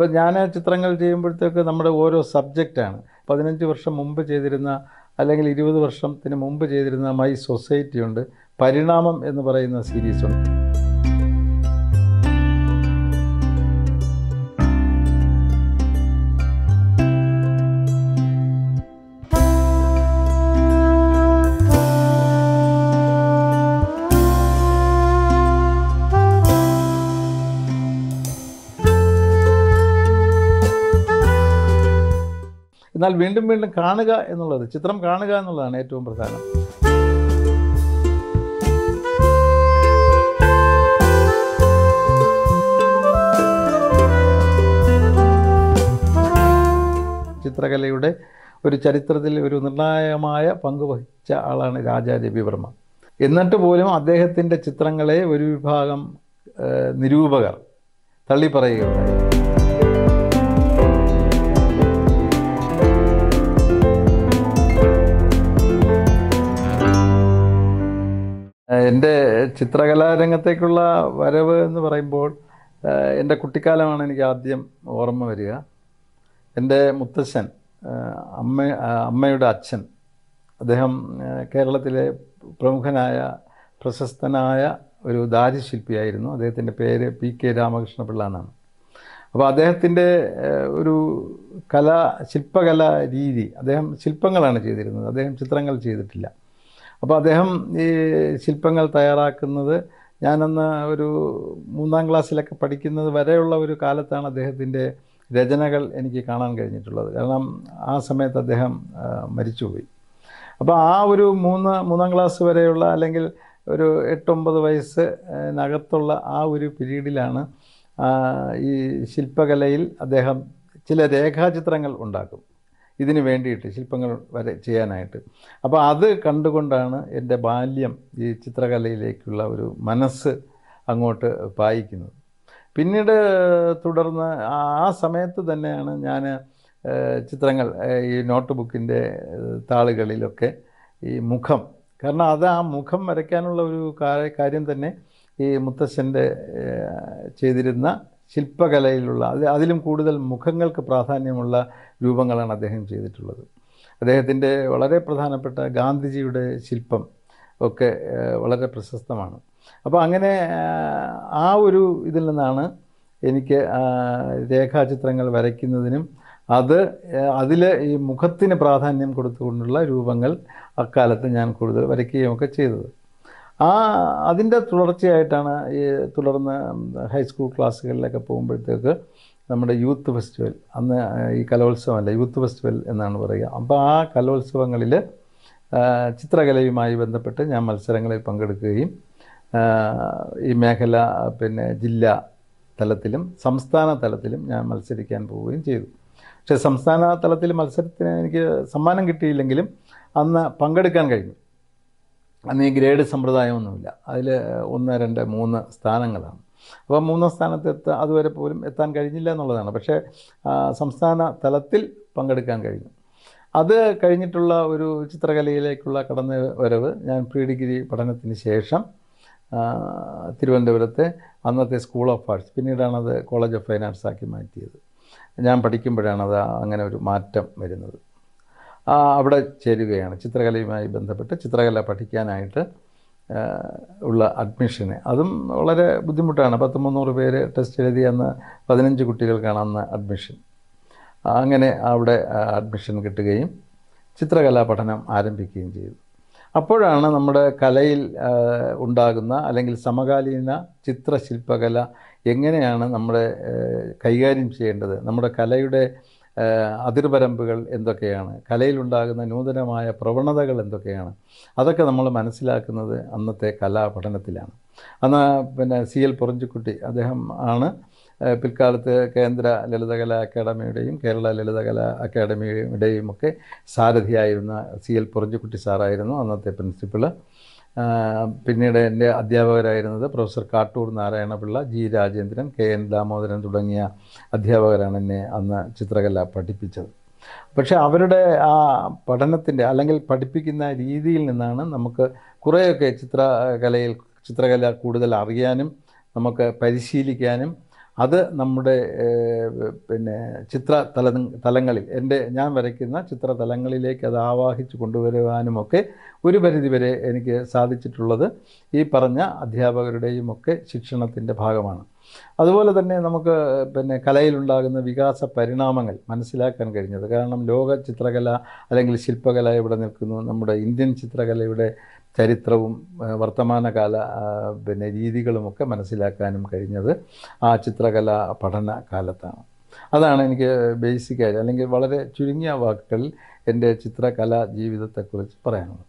ഇപ്പോൾ ഞാൻ ചിത്രങ്ങൾ ചെയ്യുമ്പോഴത്തേക്ക് നമ്മുടെ ഓരോ സബ്ജക്റ്റാണ് പതിനഞ്ച് വർഷം മുമ്പ് ചെയ്തിരുന്ന അല്ലെങ്കിൽ ഇരുപത് വർഷത്തിന് മുമ്പ് ചെയ്തിരുന്ന മൈ സൊസൈറ്റി ഉണ്ട് പരിണാമം എന്ന് പറയുന്ന സീരീസ് ഉണ്ട് എന്നാൽ വീണ്ടും വീണ്ടും കാണുക എന്നുള്ളത് ചിത്രം കാണുക എന്നുള്ളതാണ് ഏറ്റവും പ്രധാനം ചിത്രകലയുടെ ഒരു ചരിത്രത്തിൽ ഒരു നിർണായകമായ പങ്ക് വഹിച്ച ആളാണ് രാജാ രവിവർമ്മ എന്നിട്ട് പോലും അദ്ദേഹത്തിൻ്റെ ചിത്രങ്ങളെ ഒരു വിഭാഗം ഏഹ്, നിരൂപകർ തള്ളിപ്പറയുകയുണ്ടായി ഏഹ് എൻ്റെ ചിത്രകലാരംഗത്തേക്കുള്ള വരവ് എന്ന് പറയുമ്പോൾ ഏഹ് എൻ്റെ കുട്ടിക്കാലമാണ് എനിക്ക് ആദ്യം ഓർമ്മ വരിക എൻ്റെ മുത്തശ്ശൻ ഏഹ് അമ്മ ആഹ് അമ്മയുടെ അച്ഛൻ അദ്ദേഹം ഏഹ് കേരളത്തിലെ പ്രമുഖനായ പ്രശസ്തനായ ഒരു ദാരുശില്പിയായിരുന്നു അദ്ദേഹത്തിൻ്റെ പേര് പി കെ രാമകൃഷ്ണപിള്ള എന്നാണ് അപ്പോൾ അദ്ദേഹത്തിൻ്റെ ഏഹ്, ഒരു കല ശില്പകല രീതി അദ്ദേഹം ശില്പങ്ങളാണ് ചെയ്തിരുന്നത് അദ്ദേഹം ചിത്രങ്ങൾ ചെയ്തിട്ടില്ല അപ്പോൾ അദ്ദേഹം ഈ ശില്പങ്ങൾ തയ്യാറാക്കുന്നത് ഞാനന്ന് ഒരു മൂന്നാം ക്ലാസ്സിലൊക്കെ പഠിക്കുന്നത് വരെയുള്ള ഒരു കാലത്താണ് അദ്ദേഹത്തിൻ്റെ രചനകൾ എനിക്ക് കാണാൻ കഴിഞ്ഞിട്ടുള്ളത് കാരണം ആ സമയത്ത് അദ്ദേഹം ആ, മരിച്ചുപോയി അപ്പോൾ ആ ഒരു മൂന്ന് മൂന്നാം ക്ലാസ് വരെയുള്ള അല്ലെങ്കിൽ ഒരു എട്ടൊമ്പത് വയസ്സിനകത്തുള്ള ആ ഒരു പീരീഡിലാണ് ആ, ഈ ശില്പകലയിൽ അദ്ദേഹം ചില രേഖാചിത്രങ്ങൾ ഉണ്ടാക്കും ഇതിന് വേണ്ടിയിട്ട് ശില്പങ്ങൾ വരെ ചെയ്യാനായിട്ട് അപ്പോൾ അത് കണ്ടുകൊണ്ടാണ് എൻ്റെ ബാല്യം ഈ ചിത്രകലയിലേക്കുള്ള ഒരു മനസ്സ് അങ്ങോട്ട് പായിക്കുന്നത് പിന്നീട് തുടർന്ന് ആ ആ സമയത്ത് തന്നെയാണ് ഞാൻ ചിത്രങ്ങൾ ഏഹ്, ഈ നോട്ട് ബുക്കിൻ്റെ താളുകളിലൊക്കെ ഈ മുഖം കാരണം അത് ആ മുഖം വരയ്ക്കാനുള്ള ഒരു കാ- കാര്യം തന്നെ ഈ മുത്തശ്ശൻ്റെ ഏഹ്, ചെയ്തിരുന്ന ശില്പകലയിലുള്ള അത് അതിലും കൂടുതൽ മുഖങ്ങൾക്ക് പ്രാധാന്യമുള്ള രൂപങ്ങളാണ് അദ്ദേഹം ചെയ്തിട്ടുള്ളത് അദ്ദേഹത്തിൻ്റെ വളരെ പ്രധാനപ്പെട്ട ഗാന്ധിജിയുടെ ശില്പം ഒക്കെ ഏഹ്, വളരെ പ്രശസ്തമാണ് അപ്പോൾ അങ്ങനെ ആഹ്, ആ ഒരു ഇതിൽ നിന്നാണ് എനിക്ക് ആഹ്, രേഖാചിത്രങ്ങൾ വരയ്ക്കുന്നതിനും അത് അതിൽ ഈ മുഖത്തിന് പ്രാധാന്യം കൊടുത്തുകൊണ്ടുള്ള രൂപങ്ങൾ അക്കാലത്ത് ഞാൻ കൂടുതൽ വരയ്ക്കുകയും ഒക്കെ ചെയ്തത് ആ അതിൻ്റെ തുടർച്ചയായിട്ടാണ് ഈ തുടർന്ന് ഹൈസ്കൂൾ ക്ലാസ്സുകളിലൊക്കെ പോകുമ്പോഴത്തേക്ക് നമ്മുടെ യൂത്ത് ഫെസ്റ്റിവൽ അന്ന് ഈ കലോത്സവമല്ല യൂത്ത് ഫെസ്റ്റിവൽ എന്നാണ് പറയുക അപ്പോൾ ആ കലോത്സവങ്ങളിൽ ചിത്രകലയുമായി ബന്ധപ്പെട്ട് ഞാൻ മത്സരങ്ങളിൽ പങ്കെടുക്കുകയും ആ, ഈ മേഖല പിന്നെ ജില്ലാ തലത്തിലും സംസ്ഥാന തലത്തിലും ഞാൻ മത്സരിക്കാൻ പോവുകയും ചെയ്തു പക്ഷേ സംസ്ഥാന തലത്തിൽ മത്സരത്തിന് എനിക്ക് സമ്മാനം കിട്ടിയില്ലെങ്കിലും അന്ന് പങ്കെടുക്കാൻ കഴിഞ്ഞു അന്ന് ഈ ഗ്രേഡ് സമ്പ്രദായമൊന്നുമില്ല അതിൽ ഒന്ന് രണ്ട് മൂന്ന് സ്ഥാനങ്ങളാണ് അപ്പോൾ മൂന്നാം സ്ഥാനത്ത് എത്താൻ അതുവരെ പോലും എത്താൻ കഴിഞ്ഞില്ല എന്നുള്ളതാണ് പക്ഷേ ആ, സംസ്ഥാന തലത്തിൽ പങ്കെടുക്കാൻ കഴിഞ്ഞു അത് കഴിഞ്ഞിട്ടുള്ള ഒരു ചിത്രകലയിലേക്കുള്ള കടന്നു വരവ് ഞാൻ പ്രീ ഡിഗ്രി പഠനത്തിന് ശേഷം ആ, തിരുവനന്തപുരത്തെ അന്നത്തെ സ്കൂൾ ഓഫ് ആർട്സ് പിന്നീടാണ് അത് കോളേജ് ഓഫ് ഫൈൻ ആർട്സ് ആക്കി മാറ്റിയത് ഞാൻ പഠിക്കുമ്പോഴാണ് അത് അങ്ങനെ ഒരു മാറ്റം വരുന്നത് ആ, അവിടെ ചേരുകയാണ് ചിത്രകലയുമായി ബന്ധപ്പെട്ട് ചിത്രകല പഠിക്കാനായിട്ട് ആ, ഉള്ള അഡ്മിഷന് അതും വളരെ ബുദ്ധിമുട്ടാണ് പത്ത് മുന്നൂറ് പേര് ടെസ്റ്റ് എഴുതി അന്ന് പതിനഞ്ച് കുട്ടികൾക്കാണ് അന്ന് അഡ്മിഷൻ അങ്ങനെ അവിടെ ആ, അഡ്മിഷൻ കിട്ടുകയും ചിത്രകലാ പഠനം ആരംഭിക്കുകയും ചെയ്തു അപ്പോഴാണ് നമ്മുടെ കലയിൽ ആ, ഉണ്ടാകുന്ന അല്ലെങ്കിൽ സമകാലീന ചിത്രശില്പകല എങ്ങനെയാണ് നമ്മുടെ ആ, കൈകാര്യം ചെയ്യേണ്ടത് നമ്മുടെ കലയുടെ ആ, അതിർവരമ്പുകൾ എന്തൊക്കെയാണ് കലയിലുണ്ടാകുന്ന നൂതനമായ പ്രവണതകൾ എന്തൊക്കെയാണ് അതൊക്കെ നമ്മൾ മനസ്സിലാക്കുന്നത് അന്നത്തെ കലാപഠനത്തിലാണ് അന്ന് പിന്നെ സി എൽ പൊറഞ്ചിക്കുട്ടി അദ്ദേഹം ആണ് ഏഹ് പിൽക്കാലത്ത് കേന്ദ്ര ലളിതകലാ അക്കാദമിയുടെയും കേരള ലളിതകലാ അക്കാദമിയുടെയും ഒക്കെ സാരഥിയായിരുന്ന സി എൽ പൊറഞ്ചിക്കുട്ടി സാറായിരുന്നു അന്നത്തെ പ്രിൻസിപ്പള് ആഹ് പിന്നീട് എൻ്റെ അധ്യാപകരായിരുന്നത് professor Kattoor Narayanapillai G Rajendran K N Damodaran തുടങ്ങിയ അധ്യാപകരാണ് എന്നെ അന്ന് ചിത്രകല പഠിപ്പിച്ചത് പക്ഷേ അവരുടെ ആ പഠനത്തിൻ്റെ അല്ലെങ്കിൽ പഠിപ്പിക്കുന്ന രീതിയിൽ നിന്നാണ് നമുക്ക് കുറേയൊക്കെ ചിത്രകലയിൽ ചിത്രകല കൂടുതൽ അറിയാനും നമുക്ക് പരിശീലിക്കാനും അത് നമ്മുടെ ഏഹ്, പിന്നെ ചിത്ര തല തലങ്ങളിൽ എൻ്റെ ഞാൻ വരയ്ക്കുന്ന ചിത്ര തലങ്ങളിലേക്ക് അത് ആവാഹിച്ച് കൊണ്ടുവരുവാനുമൊക്കെ ഒരു പരിധിവരെ എനിക്ക് സാധിച്ചിട്ടുള്ളത് ഈ പറഞ്ഞ അധ്യാപകരുടെയും ഒക്കെ ശിക്ഷണത്തിൻ്റെ ഭാഗമാണ് അതുപോലെ തന്നെ നമുക്ക് പിന്നെ കലയിലുണ്ടാകുന്ന വികാസ പരിണാമങ്ങൾ മനസ്സിലാക്കാൻ കഴിഞ്ഞത് കാരണം ലോക ചിത്രകല അല്ലെങ്കിൽ ശില്പകല ഇവിടെ നിൽക്കുന്നു നമ്മുടെ ഇന്ത്യൻ ചിത്രകലയുടെ ചരിത്രവും ആ, വർത്തമാനകാല ആ, പിന്നെ രീതികളുമൊക്കെ മനസ്സിലാക്കാനും കഴിഞ്ഞത് ആ ചിത്രകല പഠന കാലത്താണ് അതാണ് എനിക്ക് ബേസിക്കായിട്ട് അല്ലെങ്കിൽ വളരെ ചുരുങ്ങിയ വാക്കുകളിൽ എൻ്റെ ചിത്രകലാ ജീവിതത്തെക്കുറിച്ച് പറയാനുള്ളത്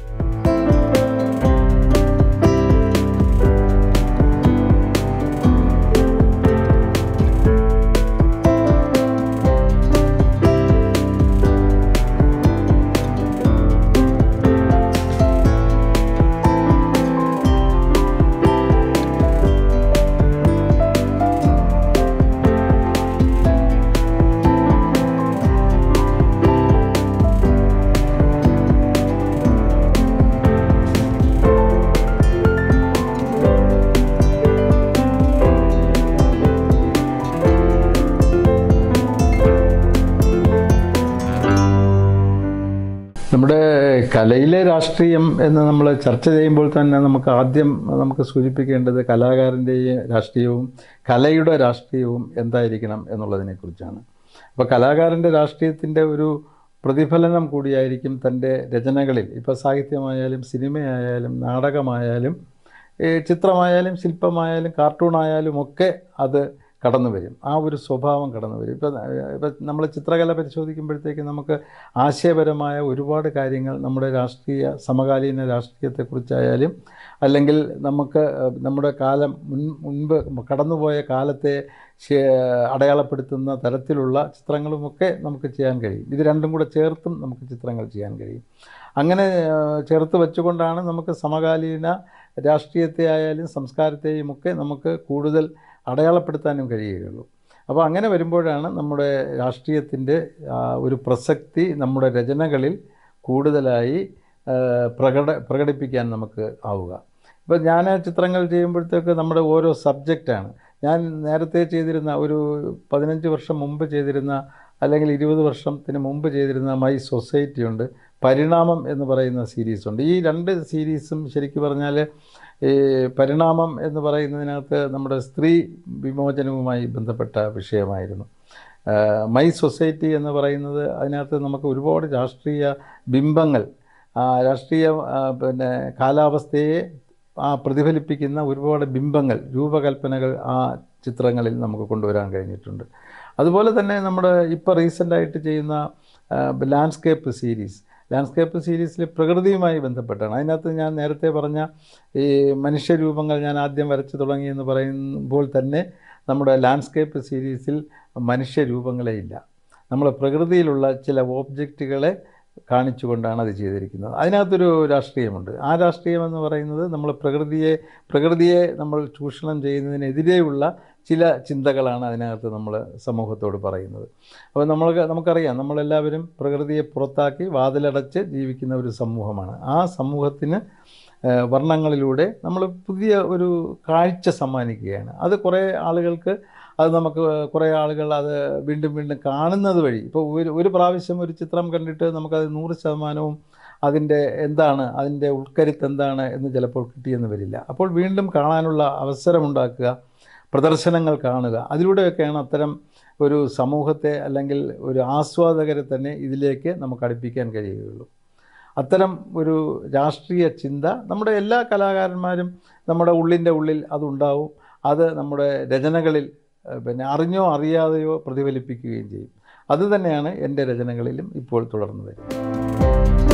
നമ്മുടെ കലയിലെ രാഷ്ട്രീയം എന്ന് നമ്മൾ ചർച്ച ചെയ്യുമ്പോൾ തന്നെ നമുക്ക് ആദ്യം നമുക്ക് സൂചിപ്പിക്കേണ്ടത് കലാകാരൻ്റെയും രാഷ്ട്രീയവും കലയുടെ രാഷ്ട്രീയവും എന്തായിരിക്കണം എന്നുള്ളതിനെക്കുറിച്ചാണ് അപ്പോൾ കലാകാരൻ്റെ രാഷ്ട്രീയത്തിൻ്റെ ഒരു പ്രതിഫലനം കൂടിയായിരിക്കും തൻ്റെ രചനകളിൽ ഇപ്പോൾ സാഹിത്യമായാലും സിനിമയായാലും നാടകമായാലും ഈ ചിത്രമായാലും ശില്പമായാലും കാർട്ടൂണായാലും ഒക്കെ അത് കടന്നു വരും ആ ഒരു സ്വഭാവം കടന്നു വരും ഇപ്പം ഇപ്പം നമ്മൾ ചിത്രകല പരിശോധിക്കുമ്പോഴത്തേക്ക് നമുക്ക് ആശയപരമായ ഒരുപാട് കാര്യങ്ങൾ നമ്മുടെ രാഷ്ട്രീയ സമകാലീന രാഷ്ട്രീയത്തെക്കുറിച്ചായാലും അല്ലെങ്കിൽ നമുക്ക് നമ്മുടെ കാലം മുൻ മുൻപ് കടന്നുപോയ കാലത്തെ ശേ- അടയാളപ്പെടുത്തുന്ന തരത്തിലുള്ള ചിത്രങ്ങളുമൊക്കെ നമുക്ക് ചെയ്യാൻ കഴിയും ഇത് രണ്ടും കൂടെ ചേർത്തും നമുക്ക് ചിത്രങ്ങൾ ചെയ്യാൻ കഴിയും അങ്ങനെ ആ, ചേർത്ത് വെച്ചുകൊണ്ടാണ് നമുക്ക് സമകാലീന രാഷ്ട്രീയത്തെ ആയാലും സംസ്കാരത്തെയും ഒക്കെ നമുക്ക് കൂടുതൽ അടയാളപ്പെടുത്താനും കഴിയുകയുള്ളൂ അപ്പോൾ അങ്ങനെ വരുമ്പോഴാണ് നമ്മുടെ രാഷ്ട്രീയത്തിൻ്റെ ആ, ഒരു പ്രസക്തി നമ്മുടെ രചനകളിൽ കൂടുതലായി ആ, പ്രകട പ്രകടിപ്പിക്കാൻ നമുക്ക് ആവുക ഇപ്പം ഞാൻ ചിത്രങ്ങൾ ചെയ്യുമ്പോഴത്തേക്ക് നമ്മുടെ ഓരോ സബ്ജക്റ്റാണ് ഞാൻ നേരത്തെ ചെയ്തിരുന്ന ഒരു പതിനഞ്ച് വർഷം മുമ്പ് ചെയ്തിരുന്ന അല്ലെങ്കിൽ ഇരുപത് വർഷത്തിന് മുമ്പ് ചെയ്തിരുന്ന മൈ സൊസൈറ്റി ഉണ്ട് പരിണാമം എന്ന് പറയുന്ന സീരീസ് ഉണ്ട് ഈ രണ്ട് സീരീസും ശരിക്കും പറഞ്ഞാൽ ഈ പരിണാമം എന്ന് പറയുന്നതിനകത്ത് നമ്മുടെ സ്ത്രീ വിമോചനവുമായി ബന്ധപ്പെട്ട വിഷയമായിരുന്നു ആ, മൈ സൊസൈറ്റി എന്ന് പറയുന്നത് അതിനകത്ത് നമുക്ക് ഒരുപാട് രാഷ്ട്രീയ ബിംബങ്ങൾ ആ, രാഷ്ട്രീയ ആ, പിന്നെ കാലാവസ്ഥയെ ആ പ്രതിഫലിപ്പിക്കുന്ന ഒരുപാട് ബിംബങ്ങൾ രൂപകൽപ്പനകൾ ആ ചിത്രങ്ങളിൽ നമുക്ക് കൊണ്ടുവരാൻ കഴിഞ്ഞിട്ടുണ്ട് അതുപോലെ തന്നെ നമ്മുടെ ഇപ്പോൾ റീസെൻ്റായിട്ട് ചെയ്യുന്ന ലാൻഡ്സ്കേപ്പ് സീരീസ് ലാൻഡ്സ്കേപ്പ് സീരീസിൽ പ്രകൃതിയുമായി ബന്ധപ്പെട്ടാണ് അതിനകത്ത് ഞാൻ നേരത്തെ പറഞ്ഞ ഈ മനുഷ്യരൂപങ്ങൾ ഞാൻ ആദ്യം വരച്ചു തുടങ്ങി എന്ന് പറയുമ്പോൾ തന്നെ നമ്മുടെ ലാൻഡ്സ്കേപ്പ് സീരീസിൽ മനുഷ്യരൂപങ്ങളെ ഇല്ല നമ്മൾ പ്രകൃതിയിലുള്ള ചില ഓബ്ജക്റ്റുകളെ കാണിച്ചുകൊണ്ടാണ് അത് ചെയ്തിരിക്കുന്നത് അതിനകത്തൊരു രാഷ്ട്രീയമുണ്ട് ആ രാഷ്ട്രീയം എന്ന് പറയുന്നത് നമ്മൾ പ്രകൃതിയെ പ്രകൃതിയെ നമ്മൾ ചൂഷണം ചെയ്യുന്നതിനെതിരെയുള്ള ചില ചിന്തകളാണ് അതിനകത്ത് നമ്മൾ സമൂഹത്തോട് പറയുന്നത് അപ്പോൾ നമ്മൾക്ക് നമുക്കറിയാം നമ്മളെല്ലാവരും പ്രകൃതിയെ പുറത്താക്കി വാതിലടച്ച് ജീവിക്കുന്ന ഒരു സമൂഹമാണ് ആ സമൂഹത്തിന് ഏഹ്, വർണ്ണങ്ങളിലൂടെ നമ്മൾ പുതിയ ഒരു കാഴ്ച സമ്മാനിക്കുകയാണ് അത് കുറേ ആളുകൾക്ക് അത് നമുക്ക് കുറേ ആളുകൾ അത് വീണ്ടും വീണ്ടും കാണുന്നത് വഴി ഇപ്പോൾ ഒരു ഒരു പ്രാവശ്യം ഒരു ചിത്രം കണ്ടിട്ട് നമുക്കത് നൂറ് ശതമാനവും അതിൻ്റെ എന്താണ് അതിൻ്റെ ഉൾക്കരുത്ത് എന്താണ് എന്ന് ചിലപ്പോൾ കിട്ടിയെന്ന് വരില്ല അപ്പോൾ വീണ്ടും കാണാനുള്ള അവസരമുണ്ടാക്കുക പ്രദർശനങ്ങൾ കാണുക അതിലൂടെയൊക്കെയാണ് അത്തരം ഒരു സമൂഹത്തെ അല്ലെങ്കിൽ ഒരു ആസ്വാദകരെ തന്നെ ഇതിലേക്ക് നമുക്ക് അടുപ്പിക്കാൻ കഴിയുകയുള്ളൂ അത്തരം ഒരു രാഷ്ട്രീയ ചിന്ത നമ്മുടെ എല്ലാ കലാകാരന്മാരും നമ്മുടെ ഉള്ളിൻ്റെ ഉള്ളിൽ അതുണ്ടാവും അത് നമ്മുടെ രചനകളിൽ ഏഹ്, പിന്നെ അറിഞ്ഞോ അറിയാതെയോ പ്രതിഫലിപ്പിക്കുകയും ചെയ്യും അതുതന്നെയാണ് എൻ്റെ രചനകളിലും ഇപ്പോൾ തുടർന്നു വരുന്നത്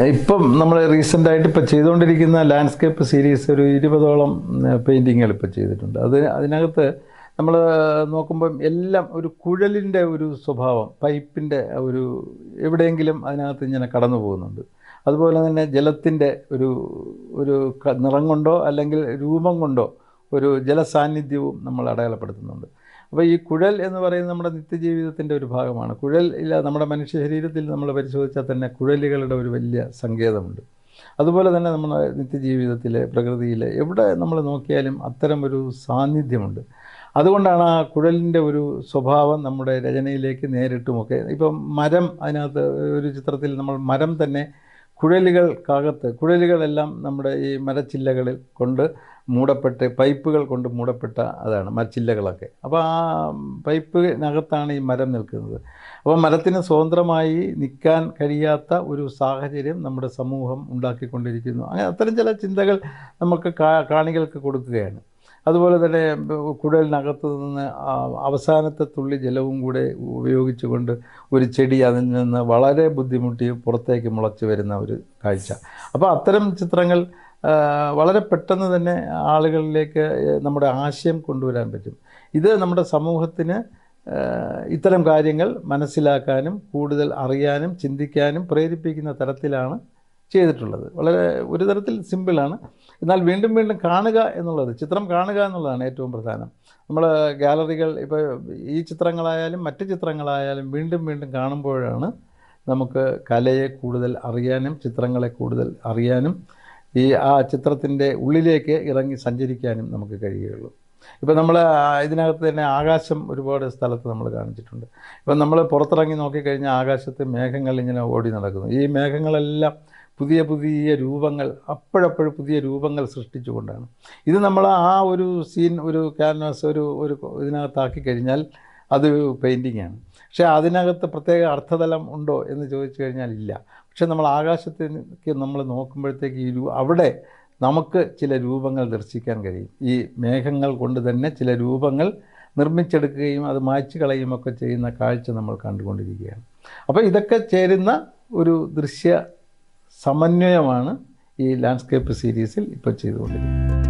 ഇപ്പം നമ്മൾ റീസെൻ്റായിട്ട് ഇപ്പോൾ ചെയ്തുകൊണ്ടിരിക്കുന്ന ലാൻഡ്സ്കേപ്പ് സീരീസ് ഒരു ഇരുപതോളം പെയിൻറ്റിങ്ങുകൾ ഇപ്പോൾ ചെയ്തിട്ടുണ്ട് അത് അതിനകത്ത് നമ്മൾ നോക്കുമ്പം എല്ലാം ഒരു കുഴലിൻ്റെ ഒരു സ്വഭാവം പൈപ്പിൻ്റെ ഒരു എവിടെയെങ്കിലും അതിനകത്ത് ഇങ്ങനെ കടന്നു പോകുന്നുണ്ട് അതുപോലെ തന്നെ ജലത്തിൻ്റെ ഒരു ഒരു ക- നിറം കൊണ്ടോ അല്ലെങ്കിൽ രൂപം കൊണ്ടോ ഒരു ജലസാന്നിധ്യവും നമ്മൾ അടയാളപ്പെടുത്തുന്നുണ്ട് അപ്പോൾ ഈ കുഴൽ എന്ന് പറയുന്നത് നമ്മുടെ നിത്യജീവിതത്തിൻ്റെ ഒരു ഭാഗമാണ് കുഴൽ ഇല്ല നമ്മുടെ മനുഷ്യ ശരീരത്തിൽ നമ്മൾ പരിശോധിച്ചാൽ തന്നെ കുഴലുകളുടെ ഒരു വലിയ സങ്കേതമുണ്ട് അതുപോലെ തന്നെ നമ്മുടെ നിത്യജീവിതത്തിൽ പ്രകൃതിയിൽ എവിടെ നമ്മൾ നോക്കിയാലും അത്തരം ഒരു സാന്നിധ്യമുണ്ട് അതുകൊണ്ടാണ് ആ കുഴലിൻ്റെ ഒരു സ്വഭാവം നമ്മുടെ രചനയിലേക്ക് നേരിട്ടുമൊക്കെ ഇപ്പം മരം അതിനകത്ത് ഒരു ചിത്രത്തിൽ നമ്മൾ മരം തന്നെ കുഴലുകൾക്കകത്ത് കുഴലുകളെല്ലാം നമ്മുടെ ഈ മരച്ചില്ലകളിൽ കൊണ്ട് മൂടപ്പെട്ട് പൈപ്പുകൾ കൊണ്ട് മൂടപ്പെട്ട അതാണ് മരച്ചില്ലകളൊക്കെ അപ്പോൾ ആ പൈപ്പിനകത്താണ് ഈ മരം നിൽക്കുന്നത് അപ്പോൾ മരത്തിന് സ്വതന്ത്രമായി നിൽക്കാൻ കഴിയാത്ത ഒരു സാഹചര്യം നമ്മുടെ സമൂഹം ഉണ്ടാക്കിക്കൊണ്ടിരിക്കുന്നു അങ്ങനെ അത്തരം ചില ചിന്തകൾ നമുക്ക് കാ- കാണികൾക്ക് കൊടുക്കുകയാണ് അതുപോലെ തന്നെ കുഴലിനകത്ത് നിന്ന് ആ അവസാനത്തെ തുള്ളി ജലവും കൂടെ ഉപയോഗിച്ചുകൊണ്ട് ഒരു ചെടി അതിൽ നിന്ന് വളരെ ബുദ്ധിമുട്ടി പുറത്തേക്ക് മുളച്ച് വരുന്ന ഒരു കാഴ്ച അപ്പോൾ അത്തരം ചിത്രങ്ങൾ ആ, വളരെ പെട്ടെന്ന് തന്നെ ആളുകളിലേക്ക് നമ്മുടെ ആശയം കൊണ്ടുവരാൻ പറ്റും ഇത് നമ്മുടെ സമൂഹത്തിന് ആ, ഇത്തരം കാര്യങ്ങൾ മനസ്സിലാക്കാനും കൂടുതൽ അറിയാനും ചിന്തിക്കാനും പ്രേരിപ്പിക്കുന്ന തരത്തിലാണ് ചെയ്തിട്ടുള്ളത് വളരെ ഒരു തരത്തിൽ സിമ്പിളാണ് എന്നാൽ വീണ്ടും വീണ്ടും കാണുക എന്നുള്ളത് ചിത്രം കാണുക എന്നുള്ളതാണ് ഏറ്റവും പ്രധാനം നമ്മൾ ഗാലറികൾ ഇപ്പോൾ ഈ ചിത്രങ്ങളായാലും മറ്റ് ചിത്രങ്ങളായാലും വീണ്ടും വീണ്ടും കാണുമ്പോഴാണ് നമുക്ക് കലയെ കൂടുതൽ അറിയാനും ചിത്രങ്ങളെ കൂടുതൽ അറിയാനും ഈ ആ ചിത്രത്തിൻ്റെ ഉള്ളിലേക്ക് ഇറങ്ങി സഞ്ചരിക്കാനും നമുക്ക് കഴിയുകയുള്ളൂ ഇപ്പം നമ്മൾ ഇതിനകത്ത് തന്നെ ആകാശം ഒരുപാട് സ്ഥലത്ത് നമ്മൾ കാണിച്ചിട്ടുണ്ട് ഇപ്പം നമ്മൾ പുറത്തിറങ്ങി നോക്കിക്കഴിഞ്ഞാൽ ആകാശത്ത് മേഘങ്ങൾ ഇങ്ങനെ ഓടി നടക്കുന്നു ഈ മേഘങ്ങളെല്ലാം പുതിയ പുതിയ രൂപങ്ങൾ അപ്പോഴപ്പോഴും പുതിയ രൂപങ്ങൾ സൃഷ്ടിച്ചുകൊണ്ടാണ് ഇത് നമ്മൾ ആ ഒരു സീൻ ഒരു ക്യാൻവാസ് ഒരു ഒരു ഇതിനകത്താക്കി കഴിഞ്ഞാൽ അത് പെയിൻറ്റിംഗ് ആണ് പക്ഷേ അതിനകത്ത് പ്രത്യേക അർത്ഥതലം ഉണ്ടോ എന്ന് ചോദിച്ചു കഴിഞ്ഞാൽ ഇല്ല പക്ഷേ നമ്മൾ ആകാശത്തേക്ക് നമ്മൾ നോക്കുമ്പോഴത്തേക്ക് ഈ രൂ അവിടെ നമുക്ക് ചില രൂപങ്ങൾ ദർശിക്കാൻ കഴിയും ഈ മേഘങ്ങൾ കൊണ്ട് തന്നെ ചില രൂപങ്ങൾ നിർമ്മിച്ചെടുക്കുകയും അത് മായ്ച്ചു കളയുകയും ഒക്കെ ചെയ്യുന്ന കാഴ്ച നമ്മൾ കണ്ടുകൊണ്ടിരിക്കുകയാണ് അപ്പോൾ ഇതൊക്കെ ചേരുന്ന ഒരു ദൃശ്യ സമന്വയമാണ് ഈ ലാൻഡ്സ്കേപ്പ് സീരീസിൽ ഇപ്പോൾ ചെയ്തുകൊണ്ടിരിക്കുന്നത്